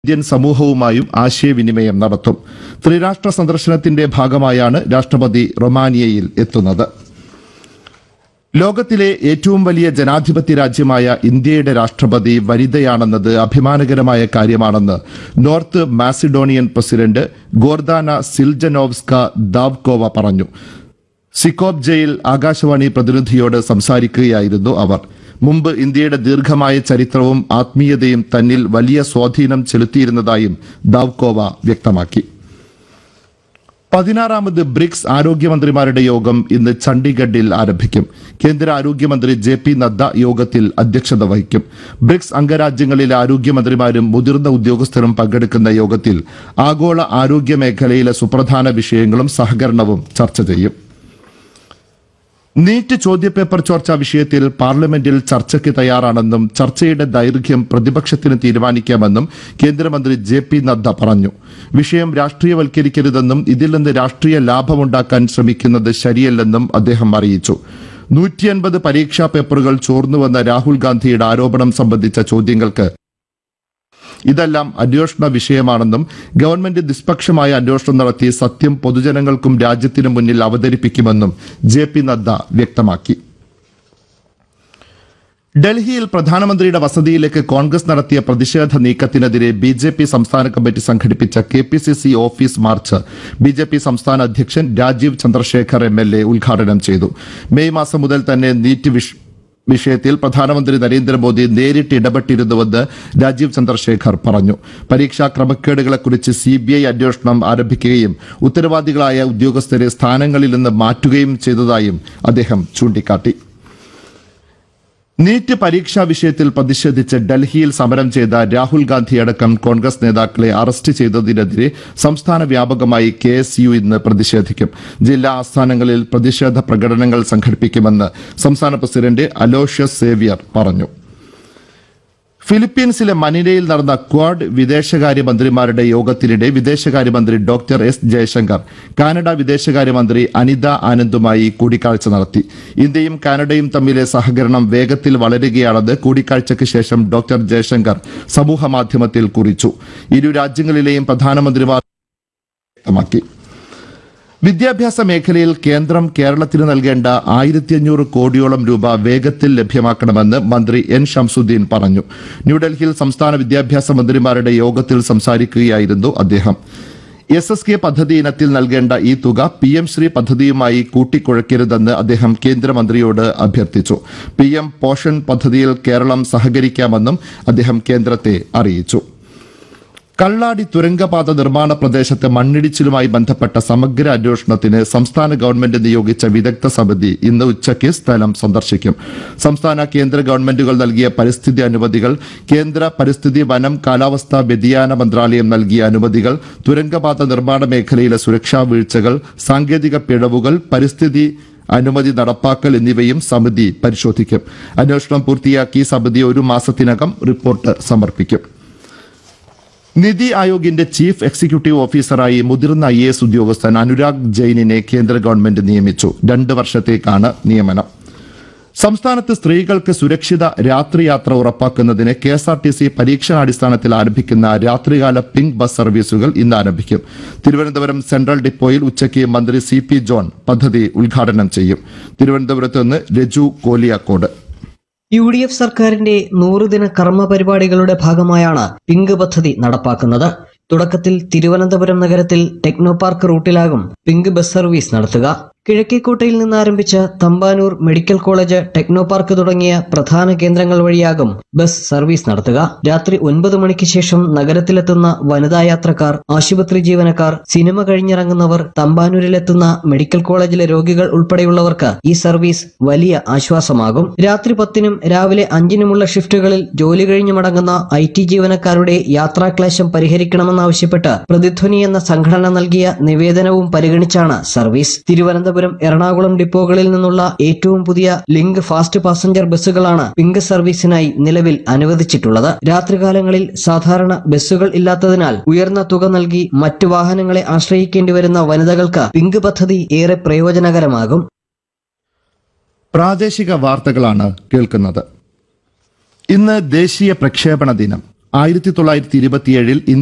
Indian സമൂഹവുമായും ആശയവിനിമയം നടത്തും ത്രിരാഷ്ട്ര സന്ദർശനത്തിന്റെ ഭാഗമായാണ് രാഷ്ട്രപതി റൊമാനിയയിൽ എത്തുന്നത് ലോകത്തിലെ ഏറ്റവും വലിയ ജനാധിപത്യ രാജ്യമായ ഇന്ത്യയുടെ രാഷ്ട്രപതി വനിതയാണെന്നത് അഭിമാനകരമായ കാര്യമാണെന്ന് North Macedonian president Gordana Siljanovska Davkova പറഞ്ഞു സിക്കോബ്ജയിൽ ആകാശവാണി പ്രതിനിധിയോട് സംസാരിക്കുകയായിരുന്നു അവർ മുമ്പ് ഇന്ത്യയുടെ ദീർഘമായ ചരിത്രവും ആത്മീയതയും തന്നിൽ വലിയ സ്വാധീനം ചെലുത്തിയിരുന്നതായും ദാവ്കോവ വ്യക്തമാക്കി പതിനാറാമത് ബ്രിക്സ് ആരോഗ്യമന്ത്രിമാരുടെ യോഗം ഇന്ന് ചണ്ഡീഗഡിൽ ആരംഭിക്കും കേന്ദ്ര ആരോഗ്യമന്ത്രി ജെ പി നദ്ദ യോഗത്തിൽ അധ്യക്ഷത വഹിക്കും ബ്രിക്സ് അംഗരാജ്യങ്ങളിലെ ആരോഗ്യമന്ത്രിമാരും മുതിർന്ന ഉദ്യോഗസ്ഥരും പങ്കെടുക്കുന്ന യോഗത്തിൽ ആഗോള ആരോഗ്യ മേഖലയിലെ സുപ്രധാന വിഷയങ്ങളും സഹകരണവും ചർച്ച ചെയ്യും നീറ്റ് ചോദ്യപേപ്പർ ചോർച്ചാ വിഷയത്തിൽ പാർലമെന്റിൽ ചർച്ചയ്ക്ക് തയ്യാറാണെന്നും ചർച്ചയുടെ ദൈർഘ്യം പ്രതിപക്ഷത്തിന് തീരുമാനിക്കാമെന്നും കേന്ദ്രമന്ത്രി ജെ പി നദ്ദ പറഞ്ഞു വിഷയം രാഷ്ട്രീയവൽക്കരിക്കരുതെന്നും ഇതിൽ നിന്ന് രാഷ്ട്രീയ ലാഭമുണ്ടാക്കാൻ ശ്രമിക്കുന്നത് ശരിയല്ലെന്നും അദ്ദേഹം അറിയിച്ചു നൂറ്റിയൻപത് പരീക്ഷാ പേപ്പറുകൾ ചോർന്നുവെന്ന രാഹുൽ ഗാന്ധിയുടെ ആരോപണം സംബന്ധിച്ച ചോദ്യങ്ങൾക്ക് ഇതെല്ലാം അന്വേഷണ വിഷയമാണെന്നും ഗവൺമെന്റ് നിഷ്പക്ഷമായ അന്വേഷണം നടത്തി സത്യം പൊതുജനങ്ങൾക്കും രാജ്യത്തിനു മുന്നിൽ അവതരിപ്പിക്കുമെന്നും ജെ പി നദ്ദ വ്യക്തമാക്കി ഡൽഹിയിൽ പ്രധാനമന്ത്രിയുടെ വസതിയിലേക്ക് കോൺഗ്രസ് നടത്തിയ പ്രതിഷേധ നീക്കത്തിനെതിരെ ബി ജെ പി സംസ്ഥാന കമ്മിറ്റി സംഘടിപ്പിച്ച K P C C office march B J P സംസ്ഥാന അധ്യക്ഷൻ Rajeev Chandrasekhar M L A ഉദ്ഘാടനം ചെയ്തു മെയ് മാസം മുതൽ തന്നെ നീറ്റ് വിഷ വിഷയത്തിൽ പ്രധാനമന്ത്രി നരേന്ദ്രമോദി നേരിട്ട് ഇടപെട്ടിരുന്നുവെന്ന് രാജീവ് ചന്ദ്രശേഖർ പറഞ്ഞു പരീക്ഷാ ക്രമക്കേടുകളെക്കുറിച്ച് സി ബി ഐ അന്വേഷണം ആരംഭിക്കുകയും ഉത്തരവാദികളായ ഉദ്യോഗസ്ഥരെ സ്ഥാനങ്ങളിൽ നിന്ന് മാറ്റുകയും ചെയ്തതായും അദ്ദേഹം ചൂണ്ടിക്കാട്ടി നീറ്റ് പരീക്ഷാ വിഷയത്തിൽ പ്രതിഷേധിച്ച് ഡൽഹിയിൽ സമരം ചെയ്ത രാഹുൽ ഗാന്ധി അടക്കം കോൺഗ്രസ് നേതാക്കളെ അറസ്റ്റ് ചെയ്തതിനെതിരെ സംസ്ഥാന വ്യാപകമായി കെ എസ് യു ഇന്ന് പ്രതിഷേധിക്കും ജില്ലാ ആസ്ഥാനങ്ങളിൽ പ്രതിഷേധ പ്രകടനങ്ങൾ സംഘടിപ്പിക്കുമെന്ന് സംസ്ഥാന പ്രസിഡന്റ് അലോഷ്യസ് സേവ്യർ പറഞ്ഞു ഫിലിപ്പീൻസിലെ മനിലയിൽ നടന്ന ക്വാഡ് വിദേശകാര്യമന്ത്രിമാരുടെ യോഗത്തിനിടെ വിദേശകാര്യമന്ത്രി ഡോക്ടർ എസ് ജയശങ്കർ കാനഡ വിദേശകാര്യമന്ത്രി അനിത ആനന്ദുമായി കൂടിക്കാഴ്ച നടത്തി ഇന്ത്യയും കാനഡയും തമ്മിലെ സഹകരണം വേഗത്തിൽ വളരുകയാണെന്ന് കൂടിക്കാഴ്ചയ്ക്ക് ശേഷം ഡോക്ടർ ജയശങ്കർ സമൂഹമാധ്യമത്തിൽ കുറിച്ചു ഇരു രാജ്യങ്ങളിലെയും പ്രധാനമന്ത്രിമാർ വ്യക്തമാക്കി വിദ്യാഭ്യാസ മേഖലയിൽ കേന്ദ്രം കേരളത്തിന് നൽകേണ്ട ആയിരത്തി അഞ്ഞൂറ് കോടിയോളം രൂപ വേഗത്തിൽ ലഭ്യമാക്കണമെന്ന് മന്ത്രി എൻ ഷംസുദ്ദീൻ പറഞ്ഞു ന്യൂഡൽഹിയിൽ സംസ്ഥാന വിദ്യാഭ്യാസ മന്ത്രിമാരുടെ യോഗത്തിൽ സംസാരിക്കുകയായിരുന്നു അദ്ദേഹം എസ് എസ് കെ പദ്ധതി ഇനത്തിൽ നൽകേണ്ട ഈ തുക പി എം ശ്രീ പദ്ധതിയുമായി കൂട്ടിക്കുഴയ്ക്കരുതെന്ന് അദ്ദേഹം കേന്ദ്രമന്ത്രിയോട് അഭ്യർത്ഥിച്ചു പി എം പോഷൻ പദ്ധതിയിൽ കേരളം സഹകരിക്കാമെന്നും അദ്ദേഹം കേന്ദ്രത്തെ അറിയിച്ചു കള്ളാടി തുരങ്കപാത നിർമ്മാണ പ്രദേശത്ത് മണ്ണിടിച്ചിലുമായി ബന്ധപ്പെട്ട സമഗ്ര അന്വേഷണത്തിന് സംസ്ഥാന ഗവൺമെന്റ് നിയോഗിച്ച വിദഗ്ധ സമിതി ഇന്ന് ഉച്ചയ്ക്ക് സ്ഥലം സന്ദർശിക്കും സംസ്ഥാന കേന്ദ്ര ഗവൺമെന്റുകൾ നൽകിയ പരിസ്ഥിതി അനുമതികൾ കേന്ദ്ര പരിസ്ഥിതി വനം കാലാവസ്ഥാ വ്യതിയാന മന്ത്രാലയം നൽകിയ അനുമതികൾ തുരങ്കപാത നിർമ്മാണ മേഖലയിലെ സുരക്ഷാ വീഴ്ചകൾ സാങ്കേതിക പിഴവുകൾ പരിസ്ഥിതി അനുമതി നടപ്പാക്കൽ എന്നിവയും സമിതി പരിശോധിക്കും അന്വേഷണം പൂർത്തിയാക്കി സമിതി ഒരു മാസത്തിനകം റിപ്പോർട്ട് സമർപ്പിക്കും നിതി ആയോഗിന്റെ ചീഫ് എക്സിക്യൂട്ടീവ് ഓഫീസറായി മുതിർന്ന ഐ എസ് ഉദ്യോഗസ്ഥൻ അനുരാഗ് ജെയിനിനെ കേന്ദ്ര ഗവൺമെന്റ് നിയമിച്ചു രണ്ട് വർഷത്തേക്കാണ് നിയമനം സംസ്ഥാനത്ത് സ്ത്രീകൾക്ക് സുരക്ഷിത രാത്രിയാത്ര ഉറപ്പാക്കുന്നതിന് K S R T C പരീക്ഷണാടിസ്ഥാനത്തിൽ ആരംഭിക്കുന്ന രാത്രികാല പിങ്ക് ബസ് സർവീസുകൾ ഇന്ന് ആരംഭിക്കും തിരുവനന്തപുരം സെൻട്രൽ ഡിപ്പോയിൽ ഉച്ചയ്ക്ക് മന്ത്രി സി പി ജോൺ പദ്ധതി ഉദ്ഘാടനം ചെയ്യും തിരുവനന്തപുരത്ത് നിന്ന് Raju Koliyakode U D F സർക്കാരിന്റെ നൂറുദിന കർമ്മ പരിപാടികളുടെ ഭാഗമായാണ് പിങ്ക് പദ്ധതി നടപ്പാക്കുന്നത് തുടക്കത്തിൽ തിരുവനന്തപുരം നഗരത്തിൽ ടെക്നോ പാർക്ക് റൂട്ടിലാകും പിങ്ക് ബസ് സർവീസ് നടത്തുക കിഴക്കേക്കോട്ടയിൽ നിന്ന് ആരംഭിച്ച Thampanoor medical college techno park തുടങ്ങിയ പ്രധാന കേന്ദ്രങ്ങൾ വഴിയാകും ബസ് സർവീസ് നടത്തുക രാത്രി ഒൻപത് മണിക്ക് ശേഷം നഗരത്തിലെത്തുന്ന വനിതാ യാത്രക്കാർ ആശുപത്രി ജീവനക്കാർ സിനിമ കഴിഞ്ഞിറങ്ങുന്നവർ തമ്പാനൂരിലെത്തുന്ന മെഡിക്കൽ കോളേജിലെ രോഗികൾ ഉൾപ്പെടെയുള്ളവർക്ക് ഈ സർവീസ് വലിയ ആശ്വാസമാകും രാത്രി പത്തിനും രാവിലെ അഞ്ചിനുമുള്ള ഷിഫ്റ്റുകളിൽ ജോലി കഴിഞ്ഞു മടങ്ങുന്ന ഐ ടി ജീവനക്കാരുടെ യാത്രാക്ലേശം പരിഹരിക്കണമെന്നാവശ്യപ്പെട്ട് പ്രതിധ്വനി എന്ന സംഘടന നൽകിയ നിവേദനവും പരിഗണിച്ചാണ് സർവീസ് തിരുവനന്തപുരം എറണാകുളം ഡിപ്പോകളിൽ നിന്നുള്ള ഏറ്റവും പുതിയ ലിങ്ക് ഫാസ്റ്റ് പാസഞ്ചർ ബസ്സുകളാണ് പിങ്ക് സർവീസിനായി നിലവിൽ അനുവദിച്ചിട്ടുള്ളത് രാത്രികാലങ്ങളിൽ സാധാരണ ബസ്സുകൾ ഇല്ലാത്തതിനാൽ ഉയർന്ന തുക നൽകി മറ്റു വാഹനങ്ങളെ ആശ്രയിക്കേണ്ടി വരുന്ന വനിതകൾക്ക് പിങ്ക് പദ്ധതി ഏറെ പ്രയോജനകരമാകും പ്രാദേശിക വാർത്തകളാണ് കേൾക്കുന്നത് ഇന്ന് ദേശീയ പ്രക്ഷേപണ ദിനം ആയിരത്തി തൊള്ളായിരത്തി ഇരുപത്തിയേഴിൽ